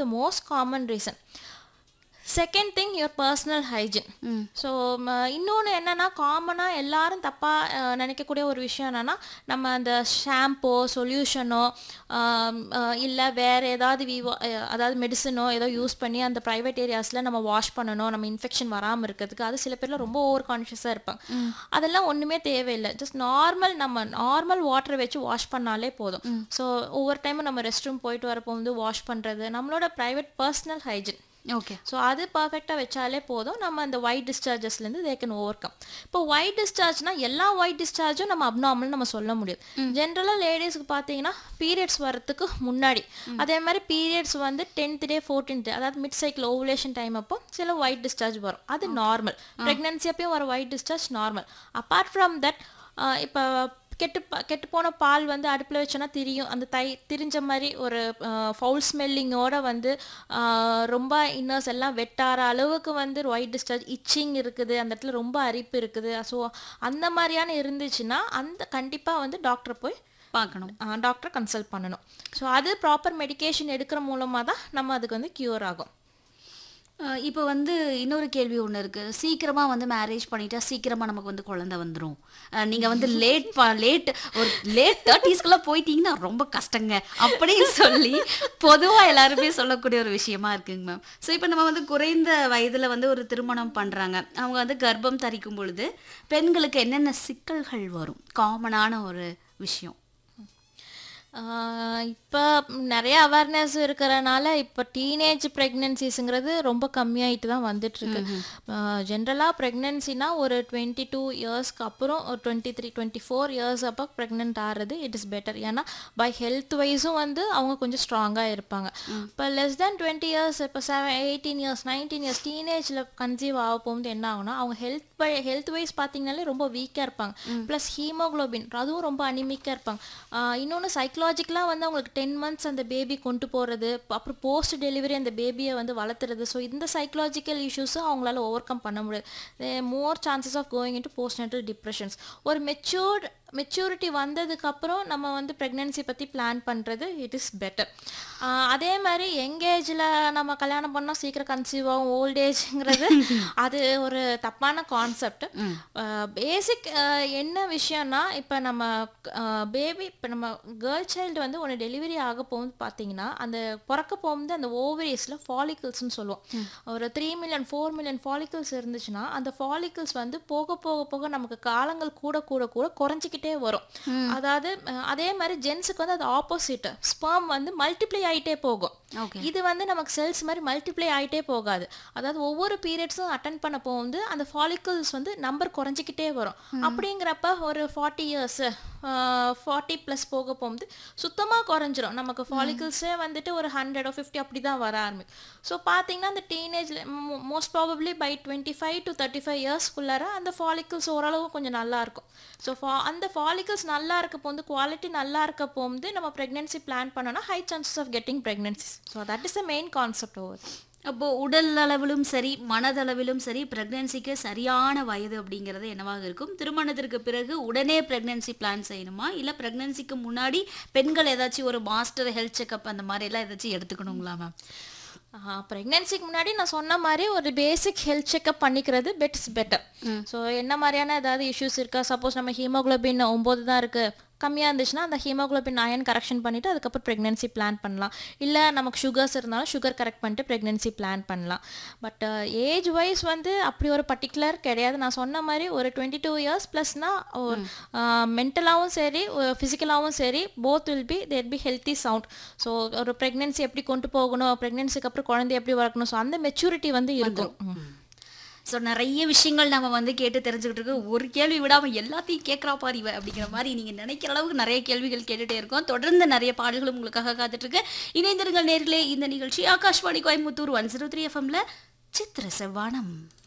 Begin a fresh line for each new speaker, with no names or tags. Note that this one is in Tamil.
Most common reason second thing your personal hygiene so இன்னொன்று என்னென்னா காமனாக எல்லாரும் தப்பாக நினைக்கக்கூடிய ஒரு விஷயம் என்னென்னா நம்ம அந்த ஷாம்போ சொல்யூஷனோ இல்லை வேறு ஏதாவது விவோ அதாவது மெடிசனோ ஏதோ யூஸ் பண்ணி அந்த ப்ரைவேட் ஏரியாஸில் நம்ம வாஷ் பண்ணணும் நம்ம இன்ஃபெக்ஷன் வராமல் இருக்கிறதுக்கு அது சில பேர்லாம் ரொம்ப ஓவர் கான்ஷியஸாக இருப்பாங்க அதெல்லாம் ஒன்றுமே தேவையில்லை ஜஸ்ட் நார்மல் நம்ம நார்மல் வாட்டரை வச்சு வாஷ் பண்ணாலே போதும் ஸோ ஒவ்வொரு டைமும் நம்ம ரெஸ்ட் ரூம் போயிட்டு வரப்போ வந்து வாஷ் பண்ணுறது நம்மளோட private personal hygiene
okay
so அது பர்ஃபெக்டாக வச்சாலே போதும் நம்ம அந்த ஒயிட் டிஸ்சார்ஜஸ்லேருந்து தே கேன் ஓவர் கம் இப்போ ஒயிட் டிஸ்சார்ஜ்னா எல்லா ஒயிட் டிஸ்சார்ஜும் நம்ம அப்நார்மல் நம்ம சொல்ல முடியாது ஜென்ரலாக லேடிஸ்க்கு பார்த்தீங்கன்னா பீரியட்ஸ் வரத்துக்கு முன்னாடி அதே மாதிரி பீரியட்ஸ் வந்து டென்த் டே ஃபோர்டீன்த் அதாவது மிட் சைக்கிள் ஓவுலேஷன் டைம் அப்போ சில ஒயிட் டிஸ்சார்ஜ் வரும் அது நார்மல் ப்ரெக்னன்சி அப்பயும் வர white discharge normal apart from that இப்போ கெட்டு ப- கெட்டு போன பால் வந்து அடுப்பில் வச்சோன்னா திரியும் அந்த தை திரிஞ்ச மாதிரி ஒரு ஃபவுல் ஸ்மெல்லிங்கோட வந்து ஆஹ், ரொம்ப இன்னர்ஸ் எல்லாம் வெட்டார அளவுக்கு வந்து ஒயிட் டிஸ்சார்ஜ் இச்சிங் இருக்குது அந்த இடத்துல ரொம்ப அரிப்பு இருக்குது ஸோ அந்த மாதிரியான இருந்துச்சுன்னா அந்த கண்டிப்பாக வந்து டாக்டரை போய்
பார்க்கணும்
டாக்டரை கன்சல்ட் பண்ணணும் ஸோ அது ப்ராப்பர் மெடிகேஷன் எடுக்கிற மூலமாக தான் நம்ம அதுக்கு வந்து க்யூர் ஆகும்
அஹ் இப்போ வந்து இன்னொரு கேள்வி ஒன்று இருக்கு சீக்கிரமா வந்து மேரேஜ் பண்ணிட்டா சீக்கிரமா நமக்கு வந்து குழந்தை வந்துடும் நீங்க வந்து லேட் லேட் ஒரு லேட் தேர்ட்டிஸ்க்குலாம் போயிட்டீங்கன்னா ரொம்ப கஷ்டங்க அப்படின்னு சொல்லி பொதுவா எல்லாருமே சொல்லக்கூடிய ஒரு விஷயமா இருக்குங்க மேம் ஸோ இப்போ நம்ம வந்து குறைந்த வயதுல வந்து ஒரு திருமணம் பண்றாங்க அவங்க வந்து கர்ப்பம் தரிக்கும் பொழுது பெண்களுக்கு என்னென்ன சிக்கல்கள் வரும் காமனான ஒரு விஷயம்
இப்போ நிறைய அவேர்னஸ் இருக்கிறனால இப்போ டீனேஜ் ப்ரெக்னென்சிஸுங்கிறது ரொம்ப கம்மியாயிட்டு தான் வந்துட்டு இருக்கு ஜென்ரலாக ப்ரெக்னென்சினா ஒரு டுவெண்ட்டி டூ இயர்ஸ்க்கு அப்புறம் ஒரு twenty three twenty four years அப்போ ப்ரெக்னென்ட் ஆகிறது இட் இஸ் பெட்டர் ஏன்னா பை ஹெல்த் வைஸும் வந்து அவங்க கொஞ்சம் ஸ்ட்ராங்காக இருப்பாங்க இப்போ லெஸ் தேன் டுவெண்ட்டி இயர்ஸ் இப்போ seven eighteen years nineteen years டீனேஜில் கன்சீவ் ஆக போகும்போது என்ன ஆகும்னா அவங்க ஹெல்த் பை ஹெல்த் வைஸ் பார்த்தீங்கனாலே ரொம்ப வீக்காக இருப்பாங்க ப்ளஸ் ஹீமோகுளோபின் அதுவும் ரொம்ப அனிமிக்காக இருப்பாங்க இன்னொன்று சைக்கலாஜிக்கலாக வந்து அவங்களுக்கு டென் மந்த்ஸ் அந்த பேபி கொண்டு போகிறது அப்புறம் போஸ்ட் டெலிவரி அந்த பேபியை வந்து வளர்த்துறது ஸோ இந்த சைக்கலாஜிக்கல் இஷ்யூஸும் அவங்களால ஓவர் கம் பண்ண முடியாது more chances of going into post natal depressions ஒரு மெச்சூர்ட் மெச்சூரிட்டி வந்ததுக்கப்புறம் நம்ம வந்து ப்ரெக்னென்சி பற்றி பிளான் பண்ணுறது இட் இஸ் பெட்டர் அதே மாதிரி யங் ஏஜில் நம்ம கல்யாணம் பண்ணால் சீக்கிரம் கன்சீவ் ஆகும் ஓல்ட் ஏஜ்ங்கிறது அது ஒரு தப்பான கான்செப்ட் பேசிக் என்ன விஷயம்னா இப்போ நம்ம பேபி இப்போ நம்ம கேர்ள் சைல்டு வந்து ஒன்று டெலிவரி ஆக போகும்போது பார்த்தீங்கன்னா அந்த பிறக்க போகும்போது அந்த ஓவரீஸில் ஃபாலிகல்ஸ்னு சொல்லுவோம் ஒரு three million four million follicles இருந்துச்சுன்னா அந்த ஃபாலிகல்ஸ் வந்து போக போக போக நமக்கு காலங்கள் கூட கூட கூட குறைஞ்சிக்கிட்டே வரும் அதாவது அஹ், அதே மாதிரி ஜென்ஸுக்கு வந்து அது ஆப்போசிட் ஸ்பெர்ம் வந்து மல்டிப்ளை ஆயிட்டே போகும்
ஓகே
இது வந்து நமக்கு செல்ஸ் மாதிரி மல்டிப்ளை ஆயிட்டே போகாது அதாவது ஒவ்வொரு பீரியட்ஸும் அட்டன் பண்ண போகும்போது அந்த ஃபாலிகல்ஸ் வந்து நம்பர் குறைஞ்சிக்கிட்டே வரும் அப்படிங்கிறப்ப ஒரு ஃபார்ட்டி இயர்ஸ் ஃபார்ட்டி ப்ளஸ் போக போகும்போது சுத்தமாக குறைஞ்சிரும் நமக்கு ஃபாலிகல்ஸே வந்துட்டு ஒரு ஹண்ட்ரடோ ஃபிஃப்டி அப்படி தான் வர ஆரம்பிக்கும் ஸோ பார்த்தீங்கன்னா அந்த டீனேஜில் most probably by twenty five to thirty five இயர்ஸ்க்குள்ளார அந்த ஃபாலிகல்ஸ் ஓரளவு கொஞ்சம் நல்லா இருக்கும் ஸோ அந்த ஃபாலிகல்ஸ் நல்லா இருக்க போது குவாலிட்டி நல்லா இருக்க போகும்போது நம்ம ப்ரெக்னென்சி பிளான் பண்ணோம்னா high chances of getting pregnancy so that is the main concept over
அப்போ உடல் அளவிலும் சரி மனதளவிலும் சரி பிரெக்னன்சிக்கு சரியான வயது அப்படிங்கிறது என்னவாக இருக்கும் திருமணத்திற்கு பிறகு உடனே பிரெக்னன்சி பிளான் செய்யணுமா இல்லை பிரெக்னன்சிக்கு முன்னாடி பெண்கள் ஏதாச்சும் ஒரு மாஸ்டர் ஹெல்த் செக்அப் அந்த மாதிரி எல்லாம் ஏதாச்சும் எடுத்துக்கணுங்களா மேம்
ப்ரெக்னென்சிக்கு முன்னாடி நான் சொன்ன மாதிரி ஒரு பேசிக் ஹெல்த் செக்அப் பண்ணிக்கிறது பெட்ஸ் பெட்டர் ஸோ என்ன மாதிரியான ஏதாவது இஷ்யூஸ் இருக்கா சப்போஸ் நம்ம ஹீமோகுளோபின் ஒம்பது தான் இருக்குது கம்மியாக இருந்துச்சுன்னா அந்த ஹீமோகுளோபின் அயன் கரெக்ஷன் பண்ணிவிட்டு அதுக்கப்புறம் ப்ரெக்னென்சி பிளான் பண்ணலாம் இல்லை நமக்கு சுகர்ஸ் இருந்தாலும் சுகர் கரெக்ட் பண்ணிட்டு ப்ரெக்னென்சி பிளான் பண்ணலாம் பட் ஏஜ் வைஸ் வந்து அப்படி ஒரு பர்டிகுலர் கிடையாது நான் சொன்ன மாதிரி ஒரு டுவெண்ட்டி டூ இயர்ஸ் ப்ளஸ்னால் மென்டலாகவும் சரி ஃபிசிக்கலாகவும் சரி both will be there be healthy sound so ஒரு ப்ரெக்னென்சி எப்படி கொண்டு போகணும் ப்ரெக்னென்சிக்கு அப்புறம் குழந்தை எப்படி வளர்க்கணும் ஸோ அந்த மெச்சூரிட்டி வந்து இருக்கும் ம்.
ஸோ நிறைய விஷயங்கள் நம்ம வந்து கேட்டு தெரிஞ்சுக்கிட்டு இருக்கோம் ஒரு கேள்வி விடாமல் எல்லாத்தையும் கேட்குறா பாரு இவ அப்படிங்கிற மாதிரி நீங்கள் நினைக்கிற அளவுக்கு நிறைய கேள்விகள் கேட்டுகிட்டே இருக்கோம் தொடர்ந்து நிறைய பாடல்களும் உங்களுக்காக காத்துட்ருக்கு இணைந்திருங்கள் நேர்களே இந்த நிகழ்ச்சி Akashvani Coimbatore one zero three எஃப்எம்ல சித்திர செவ்வானம்